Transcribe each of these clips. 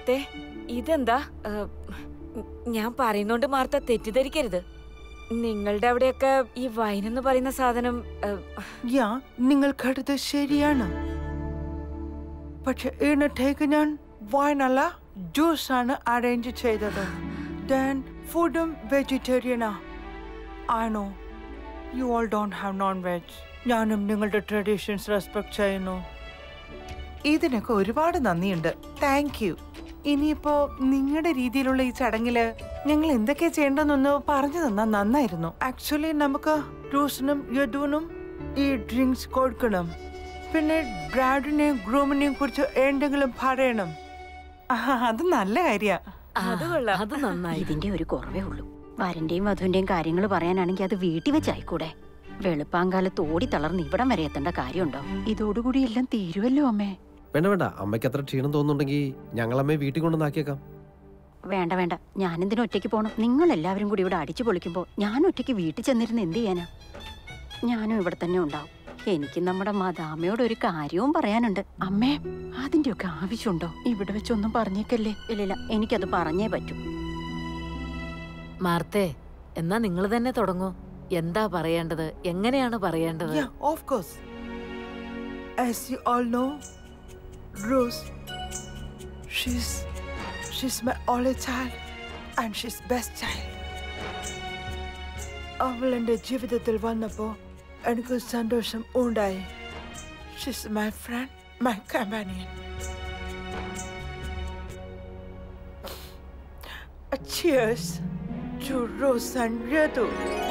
മാർത്തെ ഇതെന്താ ഏ, ഞാൻ പറയുന്നോണ്ട് മാർത്ത തെറ്റിദ്ധരിക്കരുത് നിങ്ങളുടെ അവിടെയൊക്കെ ഈ വൈൻ എന്ന് പറയുന്ന സാധനം ഏ, യാ നിങ്ങൾ കേട്ടത് ശരിയാണ് പക്ഷെ ഇന്നത്തേക്ക് ഞാൻ വൈനല്ല ജ്യൂസാണ് അറേഞ്ച് ചെയ്തത് ദെൻ ഫുഡും വെജിറ്റേറിയനാ ആണോ you all don't have non veg ഞാനും നിങ്ങളുടെ ട്രഡീഷൻസ് റെസ്പെക്ട് ചെയ്യുന്നു ഇതിനൊക്കെ ഒരുപാട് നന്ദിയുണ്ട് താങ്ക് യു ഇനിയിപ്പോ നിങ്ങളുടെ രീതിയിലുള്ള ഈ ചടങ്ങില് ഞങ്ങൾ എന്തൊക്കെ ചെയ്യേണ്ടെന്നൊന്ന് പറഞ്ഞു തന്നാ നന്നായിരുന്നു ആക്ച്വലി നമുക്ക് റൂസിനും യദുവിനും ഈ ഡ്രിങ്ക്സ് കൊടുക്കണം പിന്നെ ബ്രാഡിനെയും ഗ്രൂമിനെയും കുറിച്ച് എന്തെങ്കിലും പറയണം ആഹാ, അത് നല്ല കാര്യ അത് കൊള്ളാം. അത് നന്നായി ഇതിന്റെ ഒരു കുറവേ ഉള്ളൂ വരന്റെയും വധുവിന്റെയും കാര്യങ്ങൾ പറയാനാണെങ്കിൽ അത് വീട്ടിൽ വെച്ചായിക്കൂടെ വെളുപ്പാങ്കാലത്ത് ഓടി തളർന്ന് ഇവിടം വരെ എത്തേണ്ട കാര്യമുണ്ടോ ഇതോടുകൂടി എല്ലാം തീരുവല്ലോ അമ്മേ വേണ്ട വേണ്ട അമ്മയ്ക്ക് അത്ര ക്ഷീണം തോന്നുന്നുണ്ടെങ്കിൽ ഞങ്ങളമ്മയെ വീട്ടിൽ കൊണ്ടുവന്നാക്കിയേക്കാം വേണ്ട വേണ്ട ഞാനെന്തിനും ഒറ്റയ്ക്ക് പോണം നിങ്ങൾ എല്ലാവരും കൂടി ഇവിടെ അടിച്ചു പൊളിക്കുമ്പോൾ ഞാൻ ഒറ്റയ്ക്ക് വീട്ടിൽ ചെന്നിരുന്ന് എന്ത് ചെയ്യാനാ ഞാനും ഇവിടെ തന്നെ ഉണ്ടാവും എനിക്ക് നമ്മുടെ മദാമയോട് ഒരു കാര്യവും പറയാനുണ്ട് അമ്മേ അതിന്റെയൊക്കെ ആവശ്യമുണ്ടോ ഇവിടെ വെച്ചൊന്നും പറഞ്ഞേക്കല്ലേ ഇല്ലില്ല എനിക്കത് പറഞ്ഞേ പറ്റൂ മാർത്തേ എന്നാ നിങ്ങൾ തന്നെ തുടങ്ങൂ എന്താ പറയേണ്ടത് എങ്ങനെയാണ് പറയേണ്ടത് Yeah, of course. As you all know, Rose, she's she's my only child and she's best child. അവൾ എൻ്റെ ജീവിതത്തിൽ വന്നപ്പോൾ എനിക്ക് സന്തോഷം ഉണ്ടായി she's my friend my companion Cheers to Rose and Yadu.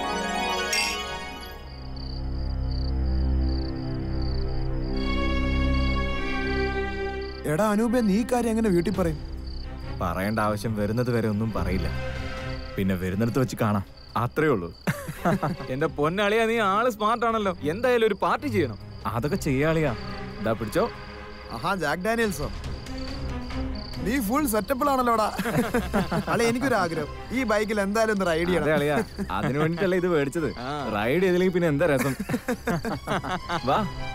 എടാ അനൂപെ നീ ഈ കാര്യം എങ്ങനെ വീട്ടിൽ പറയും പറയേണ്ട ആവശ്യം വരുന്നത് വരെ ഒന്നും പറയില്ല പിന്നെ വരുന്നിടത്ത് വെച്ച് കാണാം അത്രേ ഉള്ളൂ എന്റെ പൊന്നളിയാ നീ ആള് സ്മാർട്ട് ആണല്ലോ എന്തായാലും ഒരു പാർട്ടി ചെയ്യണം അതൊക്കെ ചെയ്യാളിയാ ഇതാ പിടിച്ചോ ആഹാ ജാക്ക് ഡാനിയൽസോ നീ ഫുൾ സെറ്റപ്പിലാണല്ലോടാ അളെ എനിക്കൊരു ആഗ്രഹം ഈ ബൈക്കിൽ എന്തായാലും ഒന്ന് റൈഡ് അതെ ചെയ്യണം അളിയാ അതിനു വേണ്ടിട്ടല്ലേ ഇത് മേടിച്ചത് റൈഡ് ചെയ്തില്ലെങ്കിൽ പിന്നെ എന്താ രസം വാ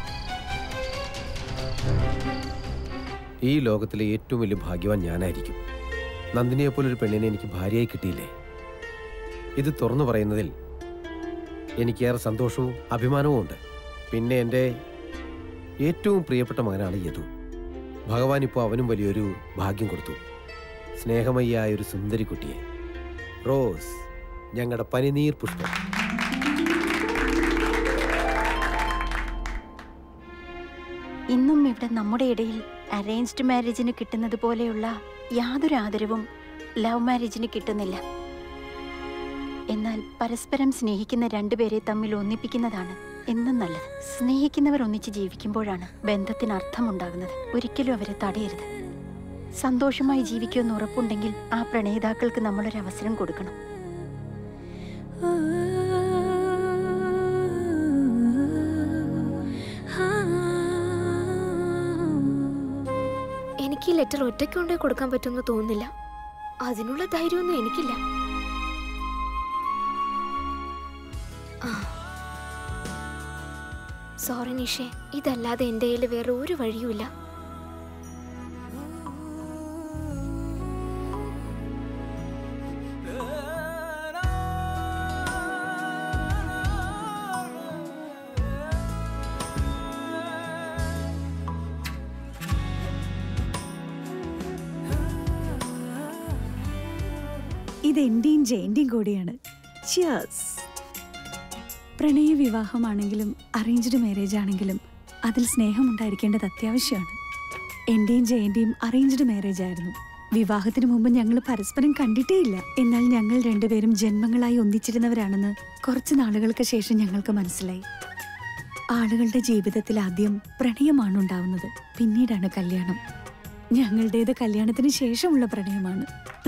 ഈ ലോകത്തിലെ ഏറ്റവും വലിയ ഭാഗ്യവാൻ ഞാനായിരിക്കും നന്ദിനിയെ പോലൊരു പെണ്ണിനെ എനിക്ക് ഭാര്യയായി കിട്ടിയില്ലേ ഇത് തുറന്നു പറയുന്നതിൽ എനിക്കേറെ സന്തോഷവും അഭിമാനവും ഉണ്ട് പിന്നെ എൻ്റെ ഏറ്റവും പ്രിയപ്പെട്ട മകനാണ് യദു ഭഗവാൻ ഇപ്പോൾ അവനും വലിയൊരു ഭാഗ്യം കൊടുത്തു സ്നേഹമയ്യായ ഒരു സുന്ദരി കുട്ടിയെ റോസ് ഞങ്ങളുടെ പനിനീർ പുഷ്പം ഇന്നും ഇവിടെ നമ്മുടെ ഇടയിൽ അറേഞ്ച്ഡ് മാരേജിന് കിട്ടുന്നത് പോലെയുള്ള യാതൊരു ആദരവും ലവ് മാരേജിന് കിട്ടുന്നില്ല എന്നാൽ പരസ്പരം സ്നേഹിക്കുന്ന രണ്ടുപേരെ തമ്മിൽ ഒന്നിപ്പിക്കുന്നതാണ് എന്നും നല്ലത് സ്നേഹിക്കുന്നവർ ഒന്നിച്ച് ജീവിക്കുമ്പോഴാണ് ബന്ധത്തിന് അർത്ഥമുണ്ടാകുന്നത് ഒരിക്കലും അവരെ തടയരുത് സന്തോഷമായി ജീവിക്കുമെന്ന് ഉറപ്പുണ്ടെങ്കിൽ ആ പ്രണയിതാക്കൾക്ക് നമ്മളൊരു അവസരം കൊടുക്കണം എനിക്ക് ഈ ലെറ്റർ ഒറ്റയ്ക്ക് കൊണ്ടേ കൊടുക്കാൻ പറ്റുമെന്ന് തോന്നുന്നില്ല അതിനുള്ള ധൈര്യമൊന്നും എനിക്കില്ല സോറി നിഷേ ഇതല്ലാതെ എൻ്റെ കയ്യിൽ വേറെ ഒരു വഴിയുമില്ല ഇത് എന്റെയും ജയന്റെയും കൂടിയാണ് ചിയേഴ്സ് പ്രണയ വിവാഹമാണെങ്കിലും അറേഞ്ച്ഡ് മാരേജ് ആണെങ്കിലും അതിൽ സ്നേഹം ഉണ്ടായിരിക്കേണ്ടത് അത്യാവശ്യമാണ് എന്റെയും ജയന്റെയും അറേഞ്ച്ഡ് മാരേജ് ആയിരുന്നു വിവാഹത്തിന് മുമ്പ് ഞങ്ങൾ പരസ്പരം കണ്ടിട്ടേ ഇല്ല എന്നാൽ ഞങ്ങൾ രണ്ടുപേരും ജന്മങ്ങളായി ഒന്നിച്ചിരുന്നവരാണെന്ന് കുറച്ച് നാളുകൾക്ക് ശേഷം ഞങ്ങൾക്ക് മനസ്സിലായി ആളുകളുടെ ജീവിതത്തിൽ ആദ്യം പ്രണയമാണ് ഉണ്ടാവുന്നത് പിന്നീടാണ് കല്യാണം ഞങ്ങളുടേത് കല്യാണത്തിന് ശേഷമുള്ള പ്രണയമാണ്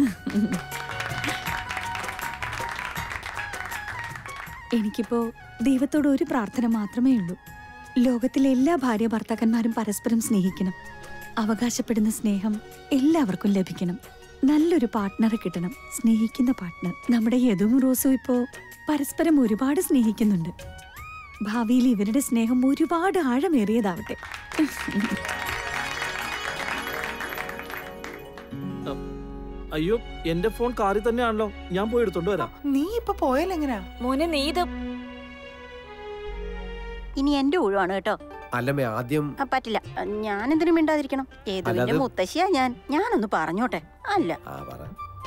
എനിക്കിപ്പോ ദൈവത്തോട് ഒരു പ്രാർത്ഥന മാത്രമേ ഉള്ളൂ ലോകത്തിലെ എല്ലാ ഭാര്യ ഭർത്താക്കന്മാരും പരസ്പരം സ്നേഹിക്കണം അവകാശപ്പെടുന്ന സ്നേഹം എല്ലാവർക്കും ലഭിക്കണം നല്ലൊരു പാർട്ട്ണറെ കിട്ടണം സ്നേഹിക്കുന്ന പാർട്ട്ണർ നമ്മുടെ യദുവും റോസും ഇപ്പോ പരസ്പരം ഒരുപാട് സ്നേഹിക്കുന്നുണ്ട് ഭാവിയിൽ ഇവരുടെ സ്നേഹം ഒരുപാട് ആഴമേറിയതാവട്ടെ അയ്യോ എന്റെ ഫോൺ കാറിൽ തന്നെയാണല്ലോ ഞാൻ പോയി എടുത്തോണ്ട് വരാം നീ ഇപ്പൊ പോയാലെങ്ങനാ മോനെ നീ ഇത് ഇനി എന്റെ ഊഴമാണ് കേട്ടോ അല്ലമ്മേ ആദ്യം ആ, പറ്റില്ല ഞാൻ എന്തിനും മിണ്ടാതിരിക്കണം ഏതുവിന്റെ അല്ലാതെ- മുത്തശ്ശിയാ ഞാൻ ഞാനൊന്ന് പറഞ്ഞോട്ടെ അല്ല ആ പറ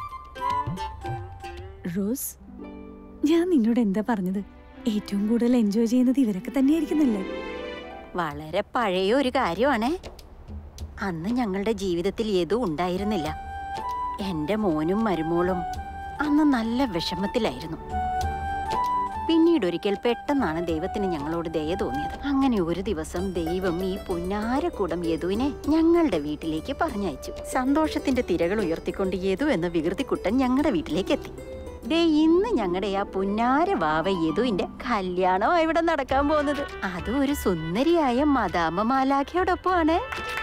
റോസ് ഞാൻ നിന്നോട് എന്താ പറഞ്ഞത് ഏറ്റവും കൂടുതൽ എൻജോയ് ചെയ്യുന്നത് ഇവരൊക്കെ തന്നെയായിരിക്കുന്നില്ലേ വളരെ പഴയ ഒരു കാര്യമാണേ അന്ന് ഞങ്ങളുടെ ജീവിതത്തിൽ ഏതും ഉണ്ടായിരുന്നില്ല എന്റെ മോനും മരുമോളും അന്ന് നല്ല വിഷമത്തിലായിരുന്നു പിന്നീട് ഒരിക്കൽ പെട്ടെന്നാണ് ദൈവത്തിന് ഞങ്ങളോട് ദയ തോന്നിയത് അങ്ങനെ ഒരു ദിവസം ദൈവം ഈ പുന്നാരക്കൂടം യദുവിനെ ഞങ്ങളുടെ വീട്ടിലേക്ക് പറഞ്ഞയച്ചു സന്തോഷത്തിന്റെ തിരകൾ ഉയർത്തിക്കൊണ്ട് യദു എന്ന വികൃതിക്കുട്ടൻ ഞങ്ങളുടെ വീട്ടിലേക്ക് എത്തി ദേ ഇന്ന് ഞങ്ങളുടെ ആ പുന്നാര വാവ യദുവിന്റെ കല്യാണമാണ് ഇവിടെ നടക്കാൻ പോകുന്നത് അതും ഒരു സുന്ദരിയായ മദാമ മാലാഖയോടൊപ്പമാണ്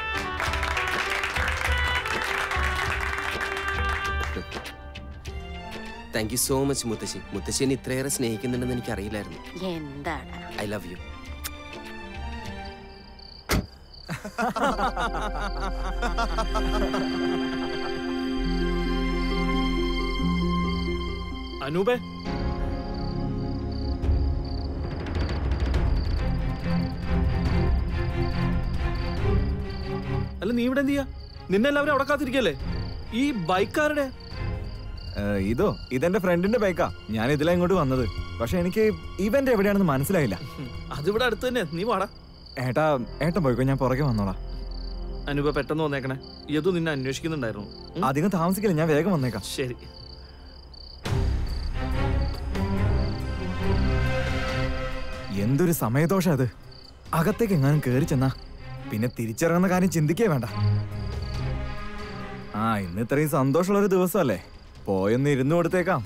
താങ്ക് യു സോ മച്ച് മുത്തശ്ശി മുത്തശ്ശി എന്നെ ഇത്രയേറെ സ്നേഹിക്കുന്നുണ്ടെന്ന് എനിക്ക് അറിയില്ലായിരുന്നു എന്താടാ ഐ ലവ് യു അനൂപേ അല്ല നീ ഇവിടെ എന്ത് ചെയ്യാ നിന്നെ എല്ലാവരും അവിടെ കാത്തിരിക്കല്ലേ ഈ ബൈക്കാരുടെ ഏ, ഇതോ ഇതെന്റെ ഫ്രണ്ടിന്റെ ബൈക്കാ ഞാൻ ഇതിലാ ഇങ്ങോട്ട് വന്നത് പക്ഷെ എനിക്ക് ഇവന്റ് എവിടെയാണെന്ന് മനസ്സിലായില്ല അതിവിടെ അടുത്ത് തന്നെ നീ വാടാ ഏട്ടാ ഏട്ടൻ പോയിക്കോ ഞാൻ പുറകെ വന്നോളാം അനൂപ പെട്ടെന്ന് വന്നേക്കണേ യദു നിന്നെ അന്വേഷിക്കുന്നുണ്ടായിരുന്നു ഉം? അധികം താമസിക്കില്ല ഞാൻ വേഗം വന്നേക്കാം ശരി എന്തൊരു സമയദോഷം അത് അകത്തേക്ക് എങ്ങാനും കയറി ചെന്നാ പിന്നെ തിരിച്ചിറങ്ങുന്ന കാര്യം ചിന്തിക്കേ വേണ്ട ആ ഇന്ന് ഇത്രയും സന്തോഷമുള്ള ഒരു ദിവസമല്ലേ പോയൊന്ന് ഇരുന്നു കൊടുത്തേക്കാം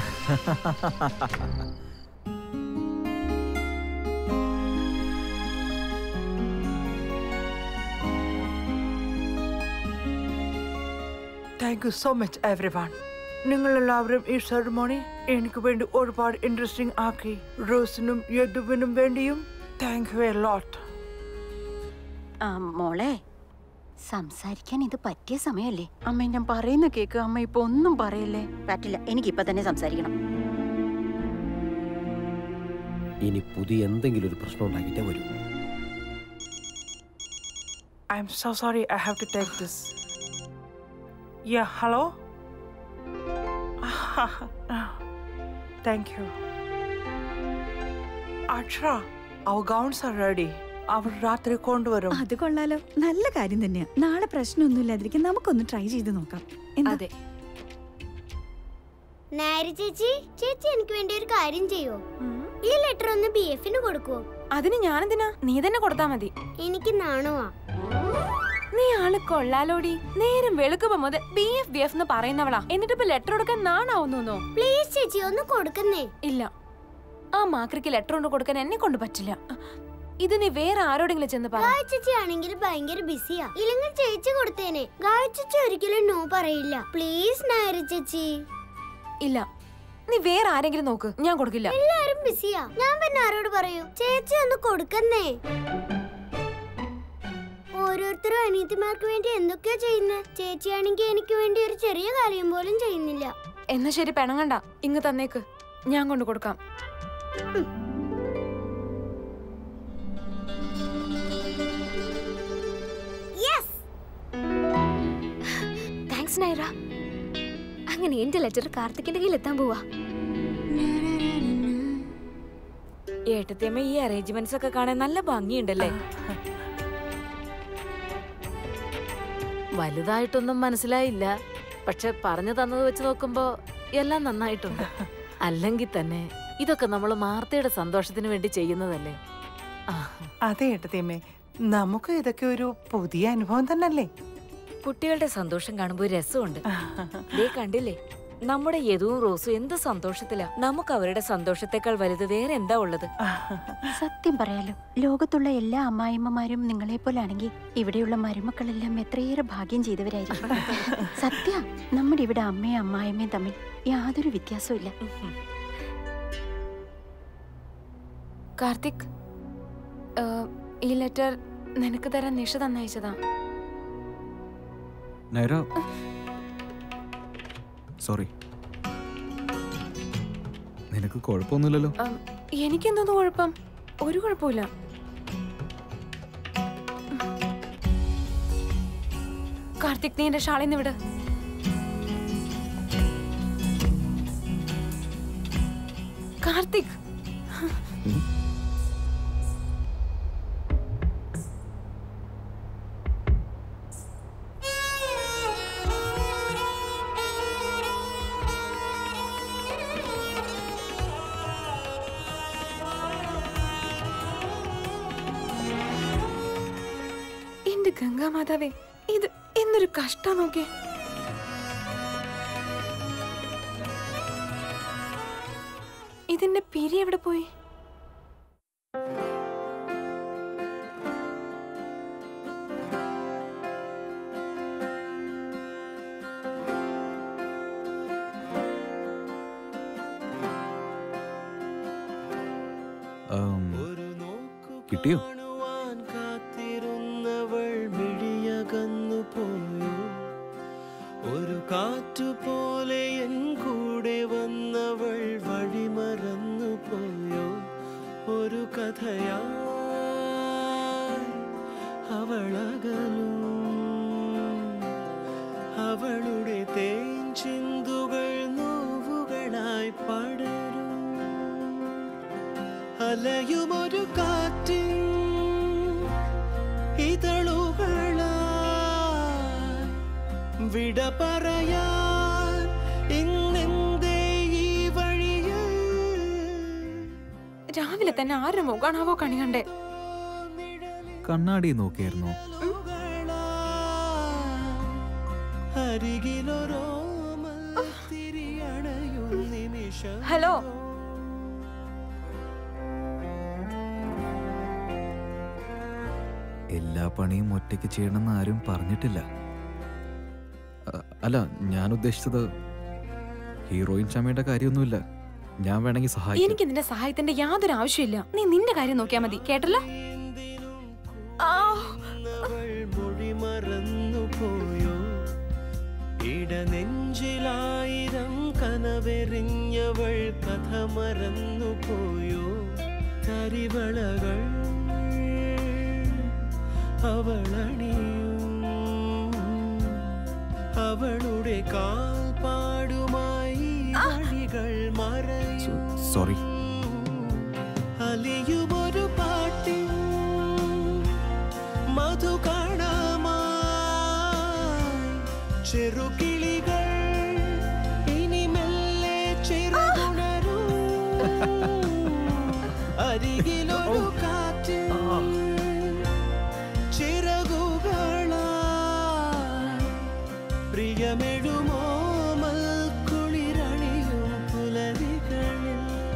thank you so much everyone നിങ്ങളെല്ലാവരും ഈ സെറമോണി എനിക്ക് വേണ്ടി ഒരുപാട് ഇൻട്രസ്റ്റിംഗ് ആക്കി റോസിനും യദുവിനും വേണ്ടിയും താങ്ക് യു എ ലോട്ട് ആ, മോളെ സംസാരിക്കാൻ ഇത് പറ്റിയ സമയല്ലേ അമ്മ ഞാൻ പറയുന്ന കേക്ക് അമ്മ ഇപ്പൊ ഒന്നും പറയല്ലേ പറ്റില്ല എനിക്ക് ഇപ്പൊ തന്നെ സംസാരിക്കണം ഇനി പുതിയ എന്തെങ്കിലും ഒരു പ്രശ്നം ഉണ്ടാക്കിയിട്ടേ വരൂ I am so sorry I have to take this yeah hello thank you Akshara our gowns are ready അവർ രാത്രി കൊണ്ടുവരും അത് കൊള്ളാലോ നല്ല കാര്യം തന്നെയാ നാളെ പ്രശ്നമൊന്നുമില്ലാതിരിക്കും നമുക്കൊന്ന് ട്രൈ ചെയ്ത് നോക്കാം എന്താ? അതെ നാരി ചേച്ചി ചേച്ചി എനിക്ക് വേണ്ടി ഒരു കാര്യം ചെയ്യോ ഈ ലെറ്റർ ഒന്ന് ബി എഫിന് കൊടുക്കുവോ അതിന് ഞാനെന്തിനാ നീ തന്നെ കൊടുത്താ മതി എനിക്ക് നാണുവാ നീ ആള് കൊള്ളാലോടി നേരം വെളുക്കുമ്പോ മുതൽ ബി എഫ് ബി എഫ് എന്ന് പറയുന്നവളാ എന്നിട്ട് ഇപ്പൊ ലെറ്റർ കൊടുക്കാൻ നാണാവുന്നു പ്ലീസ് ചേച്ചി ഒന്ന് കൊടുക്കുന്നേ ഇല്ല ആ മാക്രിക്ക് ലെറ്റർ കൊണ്ട് കൊടുക്കാൻ എന്നെ കൊണ്ട് പറ്റില്ല ഇത് നീ വേറെ ആരോടെങ്കിലും ചെന്ന് പറ ഗായ ചേച്ചി ആണെങ്കിൽ ഭയങ്കര ബിസിയാ ഇല്ലെങ്കിൽ ചേച്ചി കൊടുത്തേനെ ഗായ ചേച്ചി ഒരിക്കലും നോ പറയില്ല പ്ലീസ് നായരി ചേച്ചി ഇല്ല നീ വേറെ ആരെങ്കിലും നോക്ക് ഞാൻ കൊടുക്കില്ല എല്ലാരും ബിസിയാ ഞാൻ പിന്നെ ആരോട് പറയൂ ചേച്ചി ഒന്ന് കൊടുക്കുന്നേ ഓരോരുത്തരും അനീതിമാർക്ക് വേണ്ടി എന്തൊക്കെയാ ചെയ്യുന്നത് ചേച്ചിയാണെങ്കിൽ എനിക്ക് വേണ്ടി ഒരു ചെറിയ കാര്യം പോലും ചെയ്യുന്നില്ല എന്നാ ശരി പെണങ്ങണ്ട ഇങ്ങ് തന്നേക്ക് ഞാൻ കൊണ്ട് കൊടുക്കാം യെസ് താങ്ക്സ് നൈറ അങ്ങനെ എന്റെ ലെറ്റർ കാർത്തിക്കിന്റെ കയ്യിൽ എത്താൻ പോവാ ഏട്ടത്തിയമ്മ ഈ അറേഞ്ച്മെന്റ്സ് ഒക്കെ കാണാൻ നല്ല ഭംഗിയുണ്ടല്ലേ വലുതായിട്ടൊന്നും മനസ്സിലായില്ല പക്ഷെ പറഞ്ഞു തന്നത് വെച്ച് നോക്കുമ്പോ എല്ലാം നന്നായിട്ടുണ്ട് അല്ലെങ്കിൽ തന്നെ ഇതൊക്കെ നമ്മൾ മാർത്തയുടെ സന്തോഷത്തിന് വേണ്ടി ചെയ്യുന്നതല്ലേ ആ അതെ ഏട്ടത്തിയമ്മേ നമുക്ക് ഇതൊക്കെ ഒരു പുതിയ അനുഭവം തന്നല്ലേ കുട്ടികളുടെ സന്തോഷം കാണുമ്പോൾ ഒരു രസമുണ്ട് ദേ കണ്ടില്ലേ നമ്മുടെ യദുവും റോസും എന്ത് സന്തോഷത്തിലാ നമുക്ക് അവരുടെ സന്തോഷത്തെക്കാൾ വലുത് വേറെ എന്താ ഉള്ളത് സത്യം പറയാലോ ലോകത്തുള്ള എല്ലാ അമ്മായിമ്മമാരും നിങ്ങളെ പോലാണെങ്കിൽ ഇവിടെയുള്ള മരുമക്കളെല്ലാം എത്രയേറെ ഭാഗ്യം ചെയ്തവരായിരിക്കും സത്യ നമ്മുടെ ഇവിടെ അമ്മയും അമ്മായിമ്മയും തമ്മിൽ യാതൊരു വ്യത്യാസവും ഇല്ല കാർത്തിക് ഏ, ഈ ലെറ്റർ നിനക്ക് തരാൻ നിഷ തന്നയച്ചതാ നൈറ സോറി നിനക്ക് കുഴപ്പമൊന്നുമില്ലല്ലോ ഉം, എനിക്കെന്തോന്ന് കുഴപ്പം ഒരു കുഴപ്പമില്ല കാർത്തിക് നീ എന്റെ ഷാളിന്ന് വിട് കാർത്തിക് എന്റെ ഗംഗാമാതാവേ ഇത് എന്നൊരു കഷ്ടം നോക്കേ ഇതിന്റെ പിരി എവിടെ പോയി ആം, കിട്ടിയോ കാത്തിരുന്നവൾ മിഴിയകന്നു പോയോ ഒരു കാറ്റുപോലെ എൻ കൂടെ വന്നവൾ വഴിമറന്നു പോയോ ഒരു കഥയാ അവളകലും അവളുടെ തേൻ ചിന്തുകൾ നോവുകളായി പടരും അലയുമൊരു കാറ്റിൻ ഇതളുകളായി വിട പറയാൻ ഇന്നെന്തേ ഈ വഴിയിൽ രാവിലെ തന്നെ ആരുടെ മുഖാണാവോ കണി കണ്ടേ കണ്ണാടി നോക്കിയായിരുന്നോ അരികിലൊരോ തിരിയണയും നിമിഷം ഹലോ എല്ലാ പണിയും ഒറ്റയ്ക്ക് ചെയ്യണമെന്ന് ആരും പറഞ്ഞിട്ടില്ല അ- അല്ല ഞാൻ ഉദ്ദേശിച്ചത് ഹീറോയിൻ ചമയുടെ കാര്യമൊന്നുമില്ല ഞാൻ വേണമെങ്കിൽ സഹായിക്കാം എനിക്ക് നിന്റെ സഹായത്തിന്റെ യാതൊരു ആവശ്യമില്ല നീ നിന്റെ കാര്യം നോക്കിയാ മതി കേട്ടല്ലോ ആ, അവൾ മൊഴി മറന്നു പോയോ ഇടനെഞ്ചിലായിരം കനവെറിഞ്ഞവൾ കഥ മറന്നു പോയോ കരിവളകൾ അവളണിയും അവളുടെ കാൽപ്പാടുമായി വഴികൾ മറയും സോറി അലിയുമൊരു പാട്ടിൻ മധു കാണാമായി ചെറുകിളികൾ ഇനി മെല്ലെ ചിറകുണരൂ അരികിലൊരു കാറ്റ് ചിറകുകളായി പ്രിയമെഴുമോ മൽക്കുളിരണിയും പുലരികളിൽ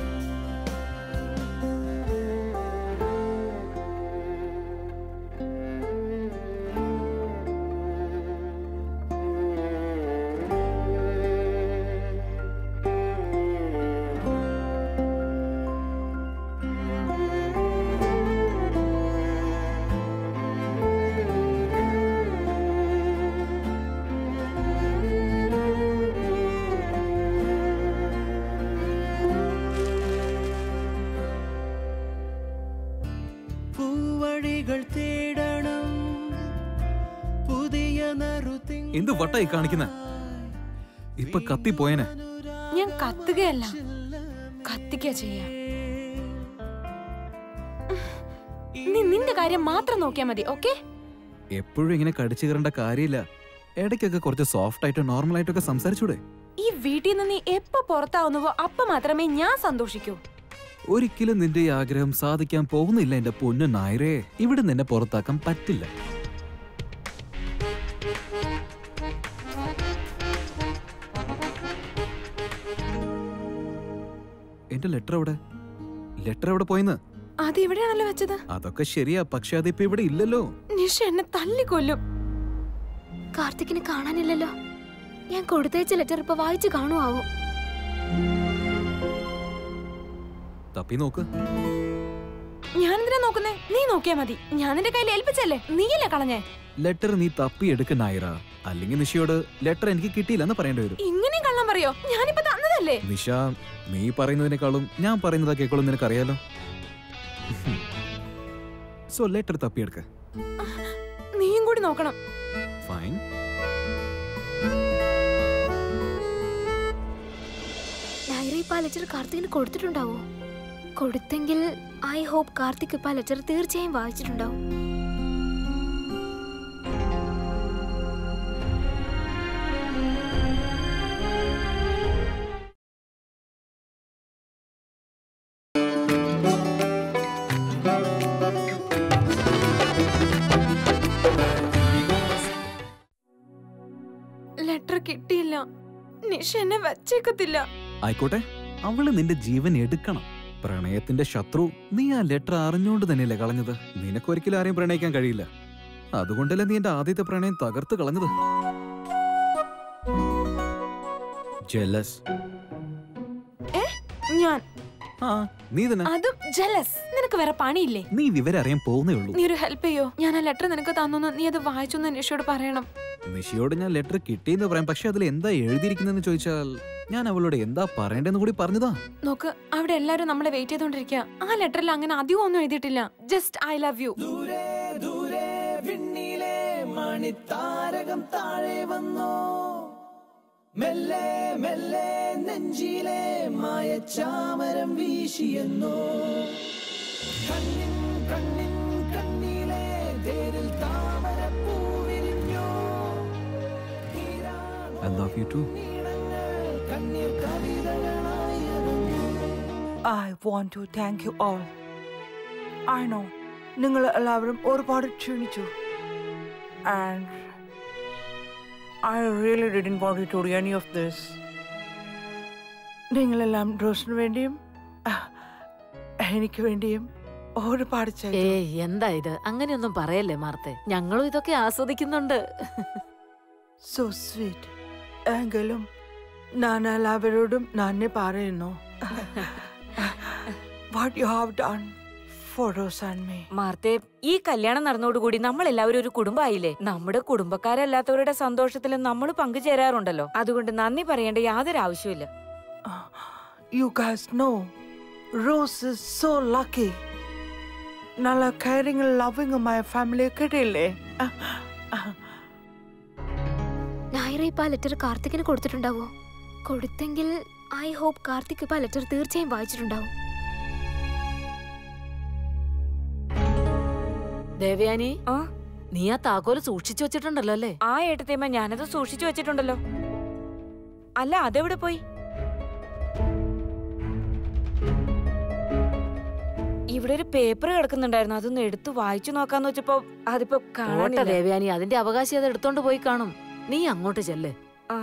പൂവഴികൾ തേടണം പുതിയ നറുതി എന്ത് വട്ടായി കാണിക്കുന്ന ഇപ്പൊ കത്തിപ്പോയനെ ഞാൻ കത്തുകയല്ല കത്തിക്ക ചെയ്യാ നീ നിന്റെ കാര്യം മാത്രം നോക്കിയാ മതി ഓക്കെ എപ്പോഴും ഇങ്ങനെ കടിച്ചു കയറേണ്ട കാര്യമില്ല ഇടയ്ക്കൊക്കെ കുറച്ച് സോഫ്റ്റ് ആയിട്ടും നോർമൽ ആയിട്ടൊക്കെ സംസാരിച്ചൂടെ ഈ വീട്ടിൽ നിന്ന് നീ എപ്പോ പുറത്താവുന്നുവോ അപ്പൊ മാത്രമേ ഞാൻ സന്തോഷിക്കൂ ഒരിക്കലും നിന്റെ ഈ ആഗ്രഹം സാധിക്കാൻ പോകുന്നില്ല എന്റെ പൊന്നു നായരേ ഇവിടെ നിന്നെ പുറത്താക്കാൻ പറ്റില്ല എന്റെ ലെറ്റർ എവിടെ ലെറ്റർ എവിടെ പോയിന്ന് അത് എവിടെയാണല്ലോ വെച്ചത് അതൊക്കെ ശരിയാ പക്ഷെ അതിപ്പോ ഇവിടെ ഇല്ലല്ലോ നിഷ എന്നെ തല്ലിക്കൊല്ലും കാർത്തിക്കിനെ കാണാനില്ലല്ലോ ഞാൻ കൊടുത്തയച്ച ലെറ്റർ ഇപ്പൊ വായിച്ചു കാണുമാവോ തപ്പി നോക്ക് ഞാൻ എന്തിനാ നോക്കുന്നേ നീ നോക്കിയാ മതി ഞാൻ നിന്റെ കയ്യിൽ ഏൽപ്പിച്ചല്ലേ നീയല്ലേ കളഞ്ഞേ ലെറ്റർ നീ തപ്പി എടുക്ക നായര അല്ലെങ്കിൽ നിഷയോട് ലെറ്റർ എനിക്ക് കിട്ടിയില്ലെന്ന് പറയേണ്ടി വരും ഇങ്ങനെ കള്ളം പറയോ ഞാനിപ്പോ തന്നതല്ലേ നിഷ നീ പറയുന്നതിനേക്കാളും ഞാൻ പറയുന്നത് കേൾക്കോളും നിനക്കറിയാലോ സോ ലെറ്റർ തപ്പിയെടുക്ക നീയും കൂടി നോക്കണം ഫൈൻ നൈറ ഇപ്പൊ ആ ലെറ്റർ കാർത്തികിന് കൊടുത്തിട്ടുണ്ടാവോ കൊടുത്തെങ്കിൽ ഐ ഹോപ്പ് കാർത്തിക് ഇപ്പൊ ആ ലെറ്റർ തീർച്ചയായും വായിച്ചിട്ടുണ്ടാവും ലെറ്റർ കിട്ടിയില്ല നിഷ എന്നെ വച്ചേക്കത്തില്ല ആയിക്കോട്ടെ അവള് നിന്റെ ജീവൻ എടുക്കണം പ്രണയത്തിന്റെ ശത്രു നീ ആ ലെറ്റർ അറിഞ്ഞുകൊണ്ട് തന്നെയല്ലേ കളഞ്ഞത് നിനക്കൊരിക്കലും ആരെയും പ്രണയിക്കാൻ കഴിയില്ല അതുകൊണ്ടല്ലേ നീ എന്റെ ആദ്യത്തെ പ്രണയം തകർത്ത് കളഞ്ഞത് ജലസ് ഏ ഞാൻ ആ നീ തന്നെ അതും ജലസ് നിനക്ക് വേറെ പണിയില്ലേ നീ വിവരം അറിയാൻ പോകുന്നേ ഉള്ളൂ നീ ഒരു ഹെൽപ്പ് ചെയ്യോ ഞാൻ ആ ലെറ്റർ നിനക്ക് തന്നു നീ അത് വായിച്ചു നിഷയോട് പറയണം നിഷിയോട് ഞാൻ ലെറ്റർ കിട്ടിയെന്ന് പറയാം പക്ഷെ അതിൽ എന്താ എഴുതിയിരിക്കുന്നതെന്ന് ചോദിച്ചാൽ ഞാൻ അവളോട് എന്താ പറയണ്ടെന്ന് കൂടി പറഞ്ഞതാ നോക്ക് അവിടെ എല്ലാരും നമ്മളെ വെയിറ്റ് ചെയ്തോണ്ടിരിക്കുക ആ ലെറ്ററിൽ അങ്ങനെ അധികം ഒന്നും എഴുതിയിട്ടില്ല ജസ്റ്റ് ഐ ലവ് യു വിണ്ണിലെ മണിത്താരകം താഴെ വന്നോ മെല്ലെ മെല്ലെ നെഞ്ചിലെ മായച്ചാമരം വീശിയെന്നോ കണ്ണിൻ കണ്ണിൻ കണ്ണിലെ തേരിൽ താമര പൂവിരിഞ്ഞോ ഐ ലവ് യു ടു കണ്ണീർ കവിതകളായി I want to thank you all. I know നിങ്ങൾ എല്ലാവരും ഒരുപാട് ക്ഷണിച്ചു and I really didn't want to do any of this നിങ്ങളെല്ലാം റോസിന് വേണ്ടിയും അഹ്, എനിക്ക് വേണ്ടിയും ഒരുപാട് ഏ ചെയ്തു എന്താ ഇത് അങ്ങനെയൊന്നും പറയല്ലേ മാർത്തെ ഞങ്ങളും ഇതൊക്കെ ആസ്വദിക്കുന്നുണ്ട് സോ സ്വീറ്റ് എങ്കിലും ഞാൻ എല്ലാവരോടും നന്ദി പറയുന്നു what you have done for Rose and me മാർത്തെ ഈ കല്യാണം നടന്നോടുകൂടി നമ്മൾ എല്ലാവരും ഒരു കുടുംബമായില്ലേ നമ്മുടെ കുടുംബക്കാരല്ലാത്തവരുടെ സന്തോഷത്തിൽ നമ്മൾ പങ്കുചേരാറുണ്ടല്ലോ അതുകൊണ്ട് നന്ദി പറയേണ്ട യാതൊരു ആവശ്യമില്ല You guys know, Rose is so lucky. നല്ല കെയറിങ് ലവിങ് മൈ ഫാമിലി കിട്ടിയില്ലേ നൈറ ഇപ്പൊ ആ ലെറ്റർ കാർത്തികിന് കൊടുത്തിട്ടുണ്ടാവോ കൊടുത്തെങ്കിൽ ഐ ഹോപ്പ് കാർത്തിക് ഇപ്പൊ ആ ലെറ്റർ തീർച്ചയായും വായിച്ചിട്ടുണ്ടാവും ദേവയാനി ആ നീ ആ താക്കോല് സൂക്ഷിച്ചു വെച്ചിട്ടുണ്ടല്ലോ അല്ലേ ആ ഏട്ടത്തേമ്മ ഞാനത് സൂക്ഷിച്ചു വെച്ചിട്ടുണ്ടല്ലോ അല്ല അതെവിടെ പോയി ഇവിടെ ഒരു പേപ്പർ കിടക്കുന്നുണ്ടായിരുന്നു അതൊന്ന് എടുത്തു വായിച്ചു നോക്കാന്ന് വെച്ചപ്പോ അതിപ്പോ പോട്ടെ കാണാനില്ല ദേവയാനി അതിന്റെ അവകാശം അത് എടുത്തോണ്ട് പോയി കാണും നീ അങ്ങോട്ട് ചെല്ല് ആ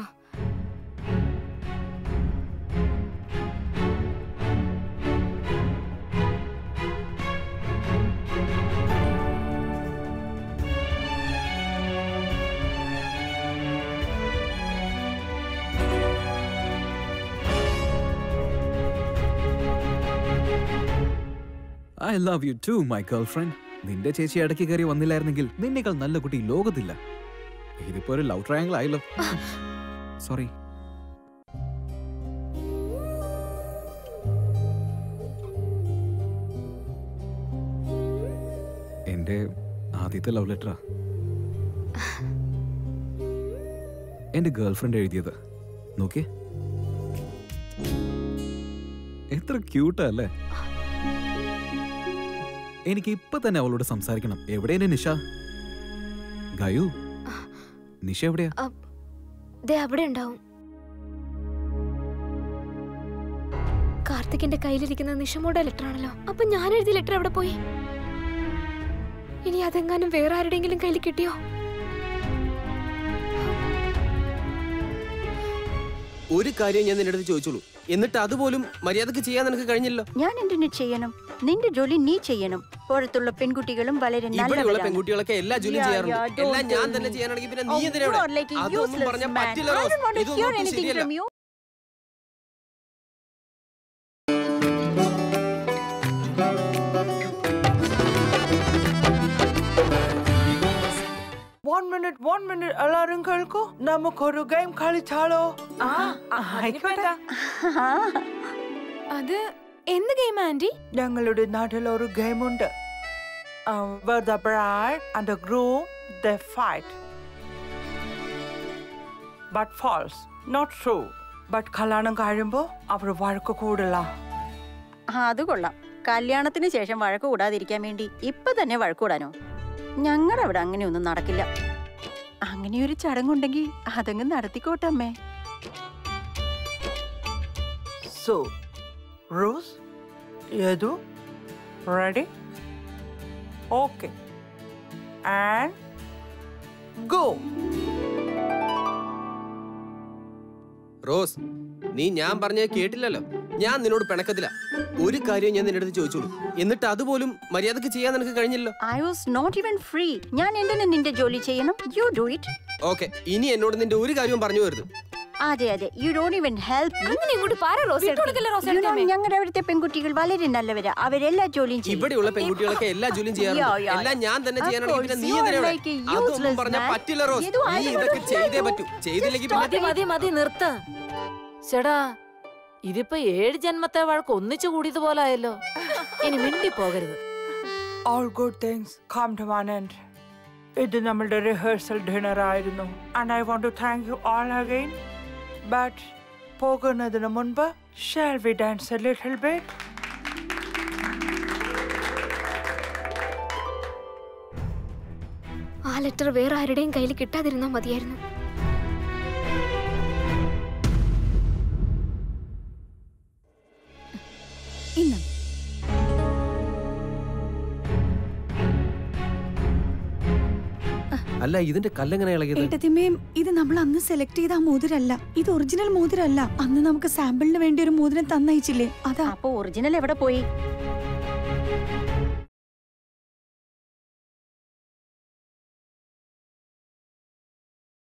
I love you too my girlfriend നിന്റെ ചേച്ചി ഇടയ്ക്ക് കയറി വന്നില്ലായിരുന്നെങ്കിൽ നിന്നേക്കാൾ നല്ല കുട്ടി ലോകത്തില്ല ഇതിപ്പോ ഒരു ലവ് ട്രയാങ്കിൾ ആയല്ലോ സോറി എന്റെ ആദ്യത്തെ ലവ് ലെറ്ററാ എന്റെ ഗേൾ ഫ്രണ്ട് എഴുതിയത് നോക്കിയേ എത്ര ക്യൂട്ടാ അല്ലേ എനിക്ക് ഇപ്പൊ തന്നെ അവളോട് സംസാരിക്കണം എവിടെയാണ് നിഷ ഗയു നിഷ എവിടെയാ ദേ അവിടെ ഉണ്ടാവും കാർത്തികിന്റെ കയ്യിലിരിക്കുന്ന നിഷമോടെ ലെറ്റർ ആണല്ലോ അപ്പൊ ഞാൻ എഴുതിയ ലെറ്റർ എവിടെ പോയി ഇനി അതെങ്ങാനും വേറെ ആരുടെയെങ്കിലും കയ്യിൽ കിട്ടിയോ ഒരു കാര്യം ഞാൻ നിന്റെ അടുത്ത് ചോദിച്ചോളൂ എന്നിട്ട് അതുപോലും മര്യാദക്ക് ചെയ്യാൻ നിനക്ക് കഴിഞ്ഞല്ലോ ഞാൻ എന്തിനു ചെയ്യണം നിന്റെ ജോലി നീ ചെയ്യണം പുറത്തുള്ള പെൺകുട്ടികളും വളരെ ഇവിടെയുള്ള നല്ലവരാണ് പെൺകുട്ടികളൊക്കെ എല്ലാ ജോലിയും Yeah, ചെയ്യാറുണ്ട് yeah, don't എല്ലാം ഞാൻ tell തന്നെ me. ചെയ്യാനാണെങ്കിൽ പിന്നെ നീ Oh, എന്തിനാ you ഇവിടെ? are like a അതൊന്നും useless പറഞ്ഞാൽ man. പറ്റില്ല I Rose. don't want to ഇതൊന്നും hear ഒട്ടും anything ശരിയല്ല. from you. One minute one minute എല്ലാരും കേൾക്കൂ നമുക്കൊരു ഗെയിം കളിച്ചാലോ ആയിക്കോട്ടെ അത് എന്ത് ഗെയിം ആന്റി ഞങ്ങളുടെ നാട്ടിൽ ഒരു ഗെയിം ഉണ്ട് where the bride and the groom they fight but false not true but കല്യാണം കഴിയുമ്പോ അവർ വഴക്ക് കൂടില്ല ആ, അത് കൊള്ളാം കല്യാണത്തിന് ശേഷം വഴക്ക് കൂടാതിരിക്കാൻ വേണ്ടി ഇപ്പൊ തന്നെ വഴക്ക് കൂടാനോ ഞങ്ങളുടെ അവിടെ അങ്ങനെയൊന്നും നടക്കില്ല അങ്ങനെയൊരു ചടങ്ങുണ്ടെങ്കിൽ അതങ്ങ് നടത്തിക്കോട്ടെ അമ്മേ so Rose Yadu ready okay and go Rose നീ ഞാൻ പറഞ്ഞത് കേട്ടില്ലല്ലോ ഞാൻ നിന്നോട് പിണക്കത്തില്ല ഒരു കാര്യം ഞാൻ നിന്റെ അടുത്ത് ചോദിച്ചോളൂ എന്നിട്ട് അതുപോലും മര്യാദക്ക് ചെയ്യാൻ നിനക്ക് കഴിഞ്ഞില്ലല്ലോ I was not even free ഞാൻ എന്തിനാ നിന്റെ ജോലി ചെയ്യണം യു ഡു ഇറ്റ് ഓക്കെ ഇനി എന്നോട് നിന്റെ ഒരു കാര്യവും പറഞ്ഞു വരുത് അതെ അതെ യു ഡോണ്ട് ഈവൻ ഹെൽപ്പ് അങ്ങനെ ഇങ്ങോട്ട് പാര റോസ് ഞങ്ങളുടെ അവിടുത്തെ പെൺകുട്ടികൾ വളരെ നല്ലവരാ അവരെല്ലാ ജോലിയും ചെയ്യും ഇവിടെയുള്ള പെൺകുട്ടികളൊക്കെ എല്ലാ ജോലിയും ചെയ്യാറുണ്ട് Yeah, yeah, എല്ലാം ഞാൻ തന്നെ Of ചെയ്യാനാണെങ്കിൽ പിന്നെ course, നീ you are എന്തിനാ ഇവിടെ? like a അതൊന്നും useless പറഞ്ഞാ man. പറ്റില്ല റോസ് ഇത് നീ ആരും ഇതൊക്കെ മനസ്സിലാക്കൂ. ചെയ്തേ പറ്റൂ ചെയ്തില്ലെങ്കിൽ മതി പിന്നെ മതി മതി നിർത്ത ചേടാ ഇതിപ്പോ ഏഴ് ജന്മത്തെ വഴക്ക് ഒന്നിച്ചു കൂടിയതുപോലായല്ലോ ഇനി മിണ്ടി പോകരുത് all good things come to an end ഇത് നമ്മളുടെ റിഹേഴ്സൽ ഡിന്നർ ആയിരുന്നു and I want to thank you all again but പോകുന്നതിന് മുൻപ് shall we dance a little bit ആ ലെറ്റർ വേറെ ആരുടെയും കയ്യിൽ കിട്ടാതിരുന്നാ മതിയായിരുന്നു ഇന്ന് അല്ല ഇതിന്റെ കല്ലെങ്ങനെ ഇളകിയത് ഏട്ടത്തിമ്മയും ഇത് നമ്മൾ അന്ന് സെലക്ട് ചെയ്ത ആ മോതിരല്ല ഇത് ഒറിജിനൽ മോതിരല്ല അന്ന് നമുക്ക് സാമ്പിളിന് വേണ്ടി ഒരു മോതിരം തന്നയച്ചില്ലേ അതാ അപ്പൊ ഒറിജിനൽ എവിടെ പോയി